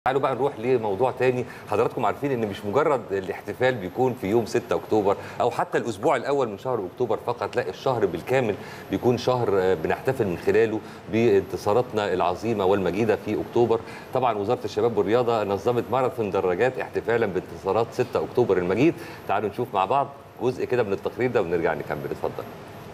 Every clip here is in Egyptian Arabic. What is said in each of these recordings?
تعالوا بقى نروح لموضوع تاني حضراتكم عارفين ان مش مجرد الاحتفال بيكون في يوم 6 اكتوبر او حتى الاسبوع الاول من شهر اكتوبر فقط لا الشهر بالكامل بيكون شهر آه، بنحتفل من خلاله بانتصاراتنا العظيمه والمجيده في اكتوبر طبعا وزاره الشباب والرياضه نظمت ماراثون دراجات احتفالا بانتصارات 6 اكتوبر المجيد تعالوا نشوف مع بعض جزء كده من التقرير ده ونرجع نكمل اتفضل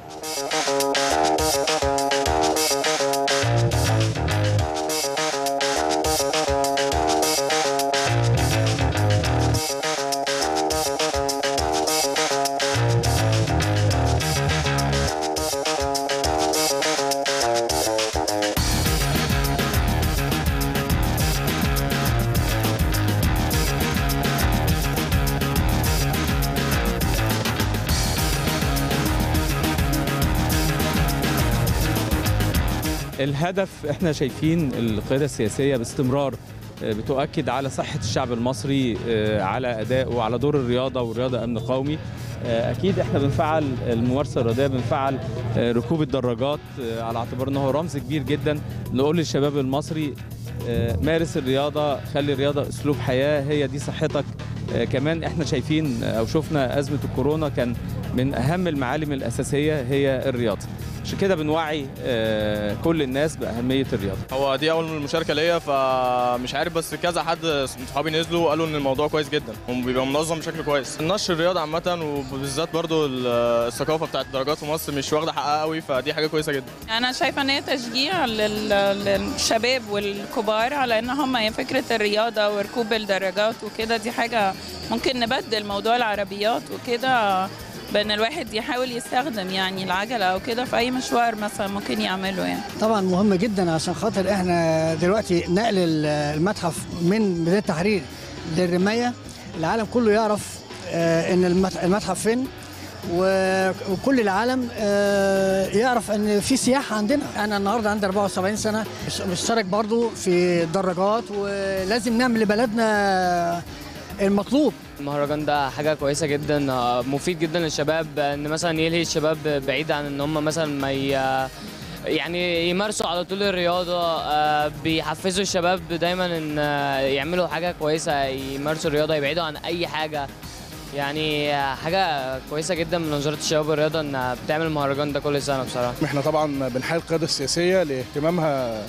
الهدف احنا شايفين القياده السياسيه باستمرار آه، بتؤكد على صحه الشعب المصري آه، على ادائه على دور الرياضه والرياضه امن قومي آه، اكيد احنا بنفعل الممارسه الرياضيه بنفعل آه، ركوب الدراجات آه، على اعتبار انه رمز كبير جدا نقول للشباب المصري آه، مارس الرياضه خلي الرياضه اسلوب حياه هي دي صحتك آه، كمان احنا شايفين آه، او شفنا ازمه الكورونا كان من اهم المعالم الاساسيه هي الرياضه عشان كده بنوعي آه، كل الناس باهميه الرياضه هو دي اول مشاركه ليا فمش عارف بس كذا حد من صحابي نزلوا قالوا ان الموضوع كويس جدا هم بيبقى منظم بشكل كويس نشر الرياضه عامه وبالذات برضو ال- الثقافه بتاعت الدرجات في مصر مش واخده حقها قوي فدي حاجه كويسه جدا انا شايفه ان هي تشجيع لل- للشباب والكبار على ان هم هي فكره الرياضه وركوب الدراجات وكده دي حاجه ممكن نبدل موضوع العربيات وكده بان الواحد يحاول يستخدم يعني العجله او كده في اي مشوار مثلا ممكن يعمله يعني طبعا مهم جدا عشان خاطر احنا دلوقتي نقل ال- المتحف من ميدان التحرير للرمايه العالم كله يعرف آه، ان المت- المتحف فين و- وكل العالم آه، يعرف ان في سياحه عندنا انا النهارده عندي 74 سنه مش- مشترك برضو في الدراجات ولازم نعمل لبلدنا المطلوب المهرجان ده حاجة كويسة جدا آه، مفيد جدا للشباب ان مثلا يلهي الشباب بعيد عن ان هم مثلا ما ي... يعني يمارسوا على طول الرياضة آه، بيحفزوا الشباب دايما ان آه، يعملوا حاجة كويسة يمارسوا الرياضة يبعدوا عن اي حاجة يعني آه، حاجة كويسة جدا من وزارة الشباب والرياضة انها بتعمل المهرجان ده كل سنة بصراحة احنا طبعا بنحيي القياده السياسيه لاهتمامها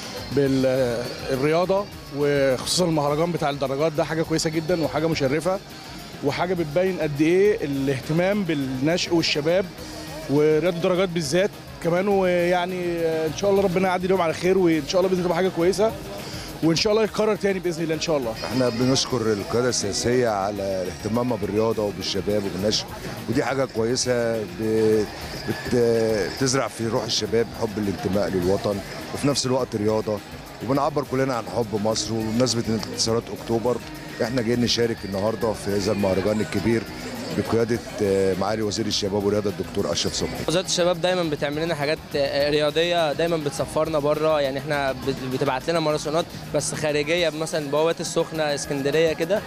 بالرياضه وخصوصا المهرجان بتاع الدرجات ده حاجه كويسه جدا وحاجه مشرفه وحاجه بتبين قد ايه الاهتمام بالنشء والشباب ورياضه الدرجات بالذات كمان ويعني ان شاء الله ربنا يعدي اليوم على خير وان شاء الله باذن الله تبقى حاجه كويسه وان شاء الله يتكرر تاني باذن الله ان شاء الله احنا بنشكر القياده السياسيه على اهتمامها بالرياضه وبالشباب وبالنشء ودي حاجه كويسه ب- بت- بتزرع في روح الشباب حب الانتماء للوطن وفي نفس الوقت رياضه وبنعبر كلنا عن حب مصر وبمناسبه انتصارات اكتوبر احنا جايين نشارك النهارده في هذا المهرجان الكبير بقياده آه، معالي وزير الشباب والرياضه الدكتور اشرف صبحي وزاره الشباب دايما بتعمل لنا حاجات رياضيه دايما بتسفرنا بره يعني احنا بت- بتبعت لنا ماراثونات بس خارجيه مثلا بوابات السخنه اسكندريه كده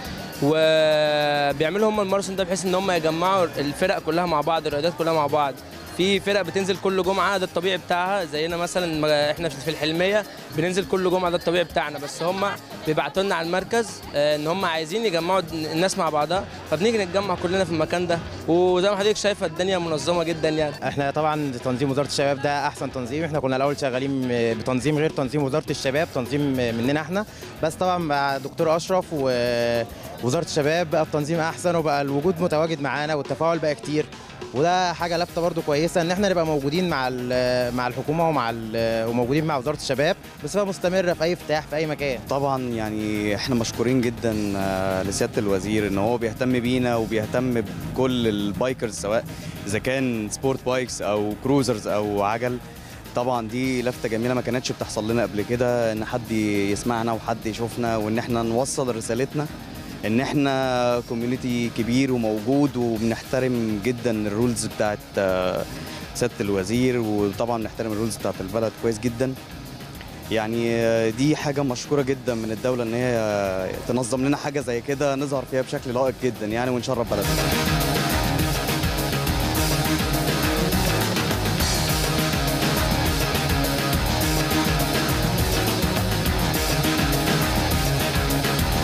وبيعملوا هم الماراثون ده بحيث ان هم يجمعوا الفرق كلها مع بعض الرياضات كلها مع بعض في فرق بتنزل كل جمعه ده الطبيعي بتاعها زينا مثلا ما احنا في الحلميه بننزل كل جمعه ده الطبيعي بتاعنا بس هم بيبعتوا لنا على المركز آه، ان هم عايزين يجمعوا الناس مع بعضها فبنيجي نتجمع كلنا في المكان ده وزي ما حضرتك شايفه الدنيا منظمه جدا يعني احنا طبعا تنظيم وزاره الشباب ده احسن تنظيم احنا كنا الاول شغالين بتنظيم غير تنظيم وزاره الشباب تنظيم مننا احنا بس طبعا مع دكتور اشرف ووزاره الشباب بقى التنظيم احسن وبقى الوجود متواجد معانا والتفاعل بقى كتير وده حاجه لافته برضو كويسه ان احنا نبقى موجودين مع ال- مع الحكومه ومع ال- وموجودين مع وزاره الشباب بصفه مستمره في اي افتتاح في اي مكان طبعا يعني احنا مشكورين جدا آه، لسياده الوزير ان هو بيهتم بينا وبيهتم بكل البايكرز سواء اذا كان سبورت بايكس او كروزرز او عجل طبعا دي لفته جميله ما كانتش بتحصل لنا قبل كده ان حد يسمعنا وحد يشوفنا وان احنا نوصل رسالتنا ان احنا كوميونتي كبير وموجود وبنحترم جدا الرولز بتاعت آه، سياده الوزير وطبعا نحترم الرولز بتاعت البلد كويس جدا يعني آه، دي حاجة مشكورة جدا من الدولة إن هي تنظم لنا حاجة زي كده نظهر فيها بشكل لائق جدا يعني ونشرف بلدنا